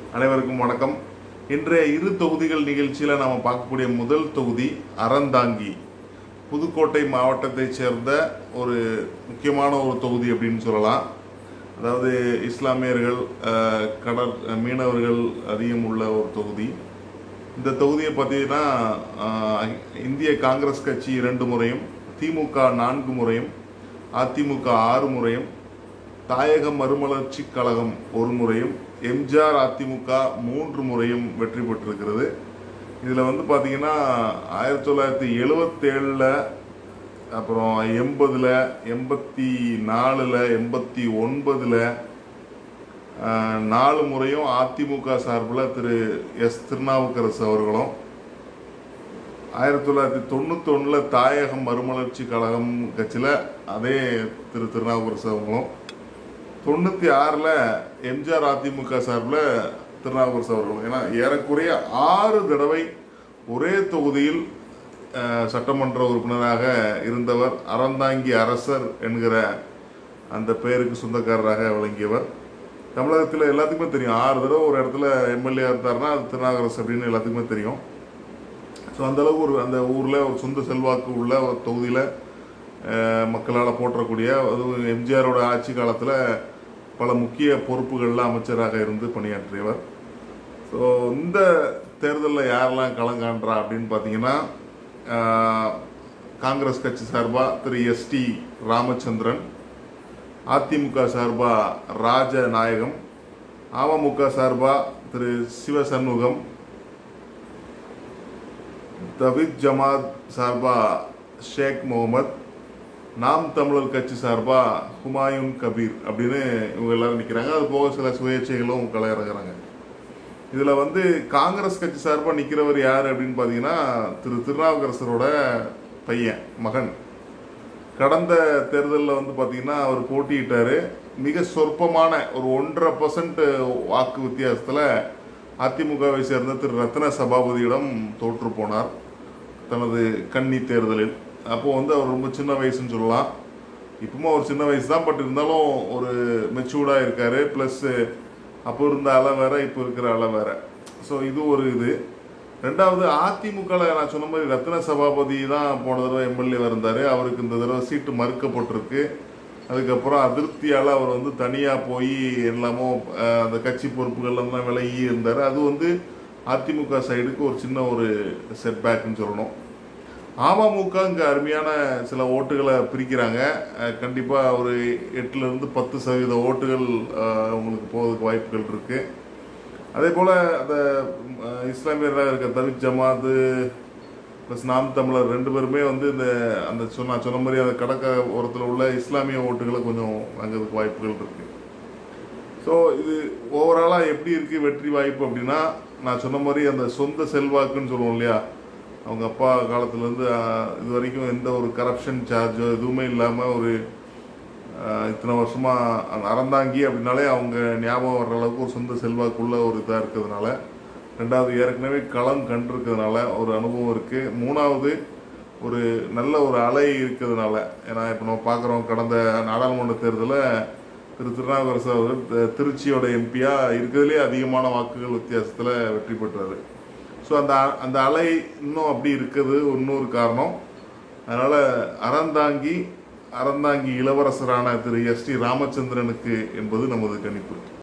அனைவருக்கும் வணக்கம் இன்றைய இரு தொகுதிகள் நிகழ்ச்சியில் நாம் பார்க்கக்கூடிய முதல் தொகுதி அறந்தாங்கி புதுக்கோட்டை மாவட்டத்தைச் சேர்ந்த ஒரு முக்கியமான ஒரு தொகுதி அப்படின்னு சொல்லலாம் அதாவது இஸ்லாமியர்கள் அஹ், கடற் மீனவர்கள் அதிகம் உள்ள ஒரு தொகுதி இந்த தொகுதியை பார்த்தீங்கன்னா அஹ், இந்திய காங்கிரஸ் கட்சி இரண்டு முறையும் திமுக நான்கு முறையும் அதிமுக ஆறு முறையும் தாயக மறுமலர்ச்சி கழகம் ஒரு முறையும் எம்ஜிஆர் அதிமுக மூன்று முறையும் வெற்றி பெற்றிருக்கிறது இதில் வந்து பார்த்தீங்கன்னா ஆயிரத்தி தொள்ளாயிரத்தி எழுவத்தேழில் அப்புறம் எண்பதில் எண்பத்தி நாலில் எண்பத்தி ஒன்பதில் நாலு முறையும் அதிமுக சார்பில் திரு எஸ் திருநாவுக்கரசு அவர்களும் ஆயிரத்தி தொள்ளாயிரத்தி தொண்ணூத்தொன்னில் தாயகம் மறுமலர்ச்சி கழகம் கட்சியில் அதே திரு திருநாவுக்கரசு அவங்களும் தொண்ணூற்றி ஆறில் எம்ஜிஆர் அதிமுக சார்பில் திருநாவுக்கரசு அவர்களும் ஏன்னா ஏறக்குறைய ஆறு தடவை ஒரே தொகுதியில் அஹ், சட்டமன்ற உறுப்பினராக இருந்தவர் அறந்தாங்கி அரசர் என்கிற அந்த பெயருக்கு சொந்தக்காரராக விளங்கியவர் தமிழகத்தில் எல்லாத்துக்குமே தெரியும் ஆறு தடவை ஒரு இடத்துல எம்எல்ஏ இருந்தாருன்னா அது திருநாவுக்கரசு அப்படின்னு எல்லாத்துக்குமே தெரியும் ஸோ அந்த அளவுக்கு ஒரு அந்த ஊரில் ஒரு சொந்த செல்வாக்கு உள்ள ஒரு தொகுதியில் மக்களால் போற்றக்கூடிய அதுவும் எம்ஜிஆரோட ஆட்சி காலத்தில் பல முக்கிய பொறுப்புகளில் அமைச்சராக இருந்து பணியாற்றியவர் ஸோ இந்த தேர்தலில் யாரெல்லாம் களங்காண்றா அப்படின்னு பார்த்தீங்கன்னா அஹ், காங்கிரஸ் கட்சி சார்பாக திரு எஸ்டி ராமச்சந்திரன் அதிமுக சார்பாக ராஜநாயகம் அமமுக சார்பாக திரு சிவசண்முகம் தவித் ஜமாத் சார்பா ஷேக் முகமது நாம் தமிழர் கட்சி சார்பா ஹுமாயூன் கபீர் அப்படின்னு இவங்க எல்லாரும் நிற்கிறாங்க அது போக சில சுயேட்சைகளும் களை இறங்குறாங்க இதில் வந்து காங்கிரஸ் கட்சி சார்பாக நிற்கிறவர் யார் அப்படின்னு பார்த்தீங்கன்னா திரு திருநாவுக்கரசரோட பையன் மகன் கடந்த தேர்தலில் வந்து பார்த்தீங்கன்னா அவர் போட்டியிட்டாரு மிக சொற்பமான ஒரு ஒன்றரை பர்சன்ட் வாக்கு வித்தியாசத்தில் அதிமுகவை சேர்ந்த திரு ரத்ன சபாபதியிடம் தோற்று போனார் தனது கன்னி தேர்தலில் அப்போ வந்து அவர் ரொம்ப சின்ன வயசுன்னு சொல்லலாம் இப்பவும் அவர் சின்ன வயசு தான் பட் இருந்தாலும் ஒரு மெச்சூர்டாக இருக்காரு ப்ளஸ் அப்போ இருந்த அலை வேற இப்போ இருக்கிற அலை வேற ஸோ இது ஒரு இது ரெண்டாவது அதிமுகவில் நான் சொன்ன மாதிரி ரத்ன சபாபதி தான் போன தடவை எம்எல்ஏ இருந்தார் அவருக்கு இந்த தடவை சீட்டு மறுக்கப்பட்டிருக்கு அதுக்கப்புறம் அதிருப்தியால் அவர் வந்து தனியாக போய் எல்லாமோ அஹ், அந்த கட்சி பொறுப்புகள்லாம் விலகி இருந்தார் அது வந்து அதிமுக சைடுக்கு ஒரு சின்ன ஒரு செட்பேக்னு சொல்லணும் அமமுக இங்கே அருமையான சில ஓட்டுகளை பிரிக்கிறாங்க அஹ், கண்டிப்பா ஒரு எட்டுல இருந்து பத்து சதவீத ஓட்டுகள் அஹ், உங்களுக்கு போவதுக்கு வாய்ப்புகள் இருக்கு அதே போல அந்த அஹ், இஸ்லாமியராக இருக்க தவித் ஜமாத் ப்ளஸ் நாம் தமிழர் ரெண்டு பேருமே வந்து இந்த அந்த சொன்ன நான் சொன்ன மாதிரி அந்த கடற்க ஓரத்தில் உள்ள இஸ்லாமிய ஓட்டுகளை கொஞ்சம் வாங்குறதுக்கு வாய்ப்புகள் இருக்கு ஸோ இது ஓவராலாக எப்படி இருக்கு வெற்றி வாய்ப்பு அப்படின்னா நான் சொன்ன மாதிரி அந்த சொந்த செல்வாக்குன்னு சொல்லுவோம் இல்லையா அவங்க அப்பா காலத்துலேருந்து இது வரைக்கும் எந்த ஒரு கரப்ஷன் சார்ஜோ எதுவுமே இல்லாமல் ஒரு ஆஹ், இத்தனை வருஷமாக அறந்தாங்கி அப்படின்னாலே அவங்க ஞாபகம் வர்ற அளவுக்கு ஒரு சொந்த செல்வாக்குள்ள ஒரு இதாக இருக்கிறதுனால ரெண்டாவது ஏற்கனவே களம் கண்டிருக்கிறதுனால ஒரு அனுபவம் இருக்குது மூணாவது ஒரு நல்ல ஒரு அலை இருக்கிறதுனால ஏன்னா இப்போ நம்ம பார்க்குறோம் கடந்த நாடாளுமன்ற தேர்தலில் திரு திருநாவுக்கரசு அவர்கள் தி- திருச்சியோட எம்பியா இருக்கிறதுலே அதிகமான வாக்குகள் வித்தியாசத்தில் வெற்றி பெற்றாரு ஸோ அந்த அந்த அலை இன்னும் அப்படி இருக்குது இன்னொரு காரணம் அதனால் அறந்தாங்கி அறந்தாங்கி இளவரசரான திரு எஸ் டி ராமச்சந்திரனுக்கு என்பது நமது கணிப்பு